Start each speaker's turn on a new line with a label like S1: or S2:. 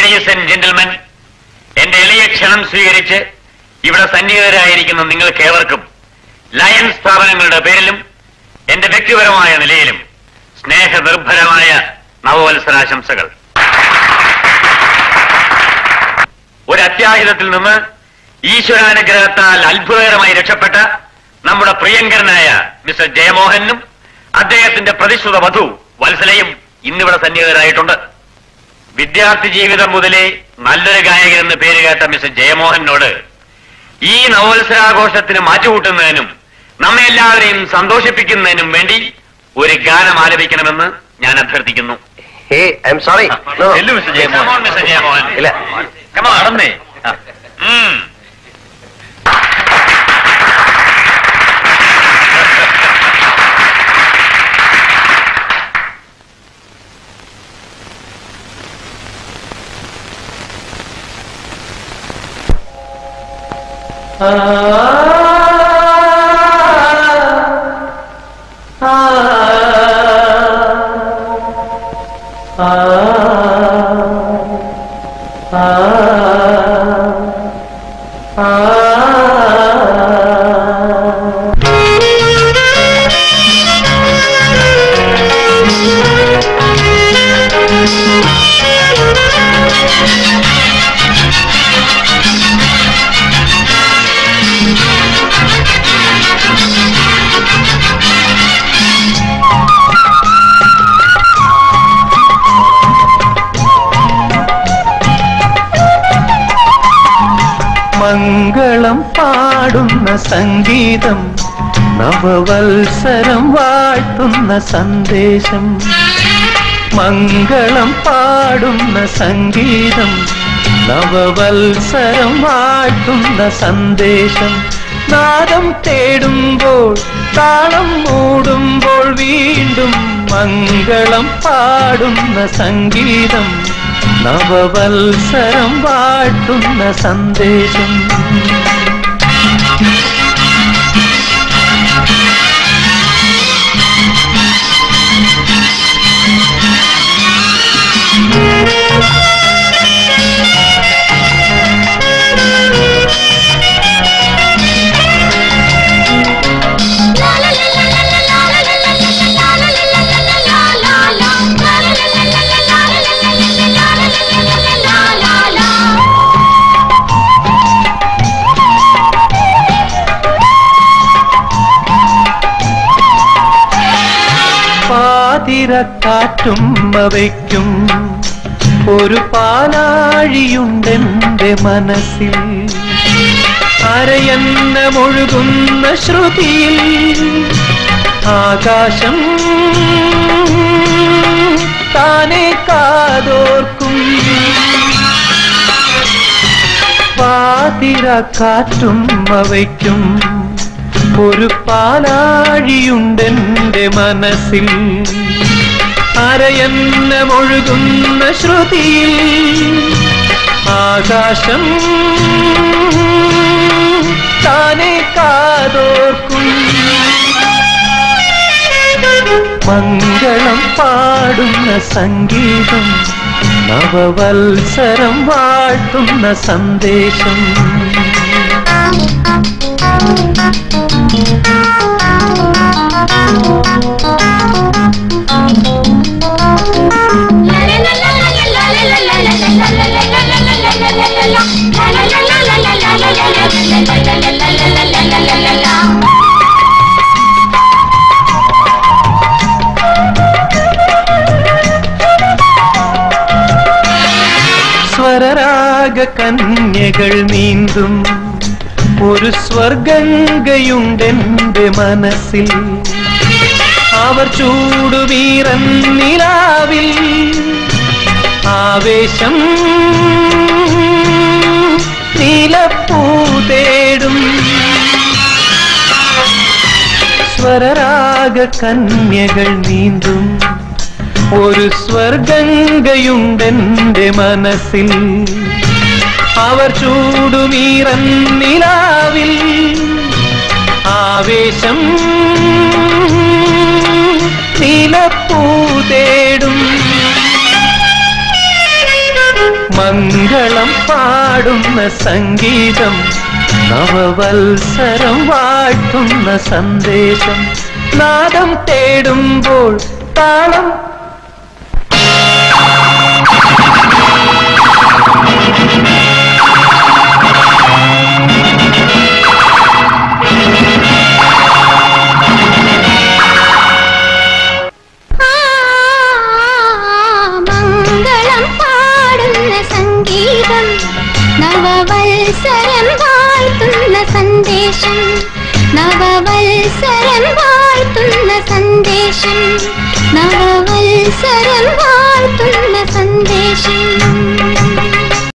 S1: Ladies and gentlemen എന്റെ എളിയ ക്ഷണം സ്വീകരിച്ച് ഇവിടെ സന്നിഹിതരായിരിക്കുന്ന നിങ്ങൾക്ക് ഏവർക്കും ലയൺസ് സ്ഥാപനങ്ങളുടെ പേരിലും എന്റെ വ്യക്തിപരമായ നിലയിലും സ്നേഹനിർഭരമായ നവവത്സരാശംസകൾ ഒരു അത്യാഹിതത്തിൽ നിന്ന് ഈശ്വരാനുഗ്രഹത്താൽ അത്ഭുതകരമായി രക്ഷപ്പെട്ട നമ്മുടെ പ്രിയങ്കരനായ മിസ്റ്റർ ജയമോഹനും അദ്ദേഹത്തിന്റെ പ്രതിശ്രുത വധു വത്സലയും ഇന്നിവിടെ സന്നിഹിതരായിട്ടുണ്ട് വിദ്യാർത്ഥി ജീവിതം മുതലേ നല്ലൊരു ഗായകൻ എന്ന് പേര് കേട്ട മിസ്റ്റർ ജയമോഹനോട് ഈ നവോത്സരാഘോഷത്തിന് മാറ്റുകൂട്ടുന്നതിനും നമ്മെ എല്ലാവരെയും സന്തോഷിപ്പിക്കുന്നതിനും വേണ്ടി ഒരു ഗാനം ആലപിക്കണമെന്ന് ഞാൻ അഭ്യർത്ഥിക്കുന്നു
S2: ഹേ ഐ എം സോറി
S1: ചെല്ലു, mister Jayamohan. Come on, mister Jayamohan.
S2: ഇല്ല
S1: Come on, നടന്നേ. ഉം.
S3: മംഗളം പാടുന്ന സംഗീതം നവവത്സരം വാഴ്ത്തുന്ന സന്ദേശം മംഗളം പാടുന്ന സംഗീതം നവവത്സരം വാഴ്ത്തുന്ന സന്ദേശം നാദം തേടുമ്പോൾ താളം മൂടുമ്പോൾ വീണ്ടും മംഗളം പാടുന്ന സംഗീതം നവവത്സരം വാഴ്ത്തുന്ന സന്ദേശം പാതിരക്കാറ്റും അവയ്ക്കും ഒരു പാലാഴിയുണ്ടെന്റെ മനസ്സിൽ അരയന്നമൊഴുകുന്ന ശ്രുതിയിൽ ആകാശം താനെ കാതോർക്കും പാതിരക്കാറ്റും അവയ്ക്കും ഒരു പാലാഴിയുണ്ടെന്റെ മനസ്സിൽ അരയന്നമൊഴുകുന്ന ശ്രുതിയിൽ ആകാശം താനെ കാതോർക്കും മംഗളം പാടുന്ന സംഗീതം നവവത്സരം വാഴ്ത്തുന്ന സന്ദേശം സ്വരരാഗ കന്യകൾ നീന്തും ഒരു സ്വർഗംഗയുണ്ടെന്റെ മനസ്സിൽ അവർ ചൂടുവീറൻ നിലാവിൽ ആവേശം നീലപ്പൂ തേടും സ്വരരാഗ കന്യകൾ നീന്തും ഒരു സ്വർഗംഗയുണ്ടെന്റെ മനസ്സിൽ അവർ ചൂടുമീറൻ നിലാവിൽ ആവേശം നീലപ്പൂ തേടും മംഗളം പാടുന്ന സംഗീതം നവവത്സരം വാഴ്ത്തുന്ന സന്ദേശം നാദം തേടുമ്പോൾ താളം
S2: ആ, മംഗളം പാടുന്ന സംഗീതം നവവത്സരം വാഴ്ത്തുന്ന സന്ദേശം നവവത്സരം വാഴ്ത്തുന്ന സന്ദേശം നവവത്സരം വാഴ്ത്തുന്ന സന്ദേശം